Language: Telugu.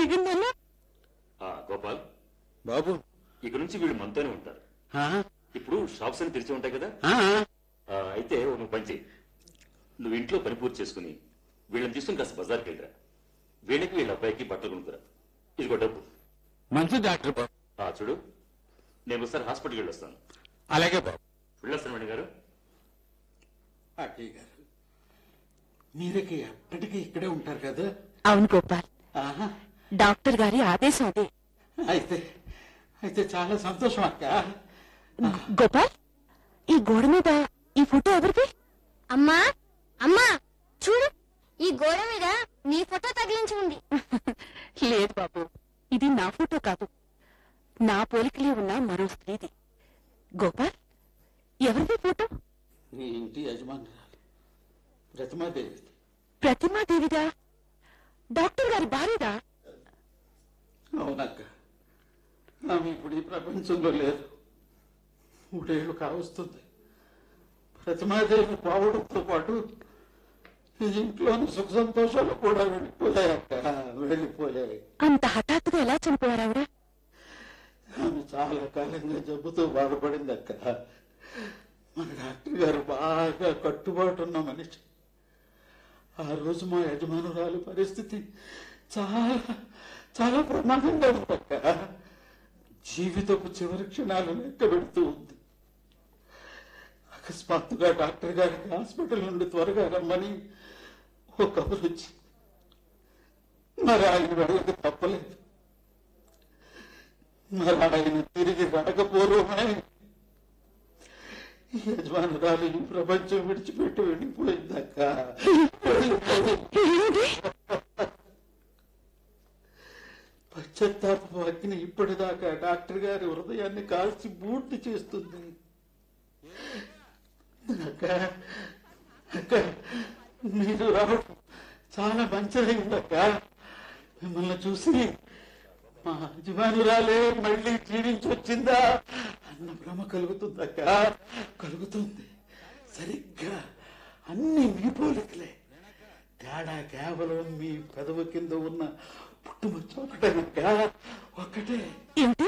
దిగిందన్నా ఆ, గోపాల్ బాబు ఇక నుంచి వీళ్ళు మనతోనే ఉంటారు ఆ, ఇప్పుడు షాప్స్ అని తెరిచి ఉంటాయి కదా ఆ, ఆ, అయితే ఓ నువ్వు పని చేయి నువ్వు ఇంట్లో పని పూర్తి చేసుకుని వీళ్ళని తీసుకుని కాస్త బజార్కి వెళ్ళరా వీళ్ళకి వీళ్ళ అబ్బాయికి బట్టలు కొనుక్కురా ఇదిగో డబ్బు మంచి డాక్టర్ బాబు ఆ, చూడు నేను ఒకసారి హాస్పిటల్కి వెళ్ళొస్తాను అలాగే బాబు వెళ్ళొస్తాను మేడం గారు అక్కయ్య గారు మీరకి ఎప్పటికీ ఇక్కడే ఉంటారు కదా అవును గోపాల్ ఆహా. డాక్టర్ గారి ఆదేశం అదే అయితే అయితే చాలా సంతోషం అక్క గో- గోపాల్ ఈ గోడ మీద ఈ ఫోటో ఎవరిది అమ్మా అమ్మా చూడు ఈ గోడ మీద నీ ఫోటో తగిలించి ఉంది లేదు బాబు ఇది నా ఫోటో కాదు నా పోలికలే ఉన్న మరో స్త్రీది గోపాల్ ఎవరిది ఫోటో మీ ఇంటి యజమానురాలు ప్రతిమాదేవి ప్రతిమాదేవిదా డాక్టర్ గారి భార్యదా అవునక్క ఆమె ఇప్పుడు ఈ ప్రపంచంలో లేదు మూడేళ్లు కావస్తుంది ప్రతిమాదేవి పోవడంతో పాటు ఈ ఇంట్లోని సుఖ సంతోషాలు కూడా వెళ్ళిపోయాయక్క వెళ్ళిపోయాయి అంత హఠాత్తుగా ఎలా చనిపోయారు ఆవిడ ఆమె చాలా కాలంగా జబ్బుతో బాధపడింది అక్క మన డాక్టర్ గారు బాగా కట్టుబాటు ఉన్న మనిషి ఆ రోజు మా యజమానురాలు పరిస్థితి చాలా చాలా ప్రమాదంగా ఉందక్క జీవితపు చివరి క్షణాలు లెక్క పెడుతూ ఉంది అకస్మాత్తుగా డాక్టర్ గారికి హాస్పిటల్ నుండి త్వరగా రమ్మని ఓ కబురు వచ్చి మరి ఆయన వెళ్ళక తప్పలేదు మరి ఆయన తిరిగి రాకపోవడమే ఈ యజమానురాలు ఈ ప్రపంచం విడిచిపెట్టి వెళ్ళిపోయిందక్క వెళ్ళిపోయింది. పశ్చాత్తాప అగ్ని ఇప్పటిదాకా డాక్టర్ గారి హృదయాన్ని కాల్చి బూర్తి చేస్తుంది అక్క అక్క మీరు రావడం చాలా మంచిదైందక్క మిమ్మల్ని చూసి మా యజమానురాలే మళ్ళీ జీవించి వచ్చిందా అన్న భ్రమ కలుగుతుందక్క కలుగుతుంది సరిగ్గా అన్ని మీ పోలికలే తేడా కేవలం మీ పెదవు కింద ఉన్న పుట్టుమచ్చ ఒకటేనక్క ఒకటే ఏమిటి